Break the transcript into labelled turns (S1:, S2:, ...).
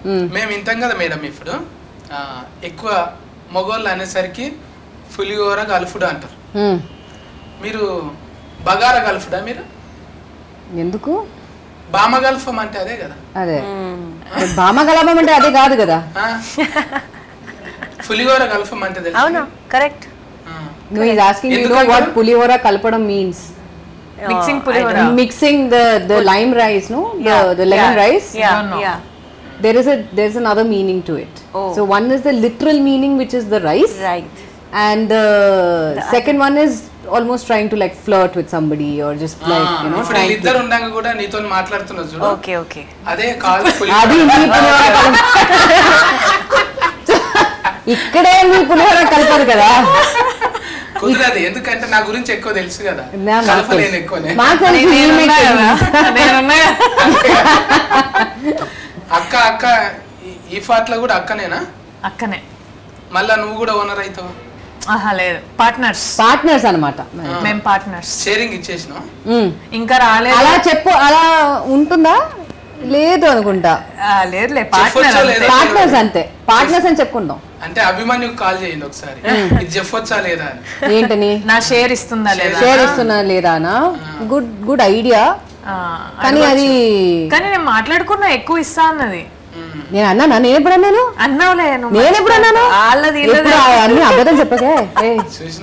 S1: మేము ఇంతం కదా మేడం ఇప్పుడు ఆ, ఎక్కువ మగవాళ్ళు అనేసరికి పులిహోర గల్ఫుడు అంటారు
S2: మ్మ్.
S1: మీరు బగారా గల్ఫుడా మీరు
S2: ఎందుకు
S1: బామ గల్ఫం అంటే అదే కదా
S2: అదే భామ గలాభం అంటే అదే కాదు కదా
S1: ఆ? పులిహోర గల్ఫం అంటే తెలుసు
S3: అవును కరెక్ట్
S2: నువ్వు ఇది ఆస్కింగ్ యూ నో
S1: ఎందుకంటారు?
S2: వాట్ పులిహోర కలపడం మీన్స్
S4: మిక్సింగ్ పులిహోర
S2: mixing the the lime rice no the the lemon rice
S3: yeah
S4: No, no.
S3: Yeah
S2: there is a there's another meaning to it
S3: Oh.
S2: so one is the literal meaning which is the rice
S3: right
S2: and the, second one is almost trying to like flirt with somebody or just like you know
S1: ఇప్పుడు
S2: trying to
S1: వీళ్ళిద్దరు ఉండగా కూడా నీతో మాట్లాడుతున్నారు చూడు
S3: okay okay
S1: అదే కాదు
S2: అది
S1: పులిహోర
S2: నీ పులిహోర కలప ఇక్కడే నీ పులిహోర కలపరు కదా
S1: కుదరదు ఎందుకంటే నా గురించి ఎక్కువ తెలుసు కదా
S2: నా మాకు
S1: కలపలేను
S2: తెలుసు.
S1: ఎక్కువనే
S2: మాకు తెలుసు, నీ
S4: నేనున్నా
S2: make
S4: కదా
S2: it.
S4: నేనున్నా కదా.
S1: అక్క అక్క ఈ- ఈ ఫాట్ లో కూడా అక్కనేనా
S4: అక్కనే
S1: మళ్ళా నువ్వు కూడా ఓనర్ అవుతావు
S4: ఆహా లేదు పార్ట్నర్స్
S2: పార్ట్నర్స్ అనమాట
S4: మేము పార్ట్నర్స్
S1: షేరింగ్ ఇచ్చేసినావు
S4: ఇంకా రాలేదు
S2: అలా చెప్పు అలా ఉంటుందా లేదు అనుకుంటా
S4: ఆ, లేదులే
S1: చెప్పొచ్చో
S4: పార్ట్నర్
S1: లేదో?
S2: పార్ట్నర్స్ అంతే పార్ట్నర్స్ అని చెప్పుకుందాం
S1: అంటే అభిమన్యుకు కాల్ చేయండి ఒకసారి ఇది చెప్పొచ్చా లేదా అని
S2: ఏంటని
S4: నా షేర్ ఇస్తుందా లేదా
S2: షేర్ ఇస్తున్నా లేదానా గుడ్ గుడ్ ఐడియా
S4: ఆ,
S2: కానీ అది
S4: కానీ నేను మాట్లాడుకున్నా ఎక్కువ ఇస్తా అన్నది
S2: నేను అన్నానా నేను ఎప్పుడు అన్నాను
S4: అన్నావులే నువ్వు
S2: నేను ఎప్పుడు అన్నాను
S4: వాళ్ళది
S2: ఎప్పుడు అన్ని అబద్ధం చెప్పకే ఏయ్.
S1: చూసి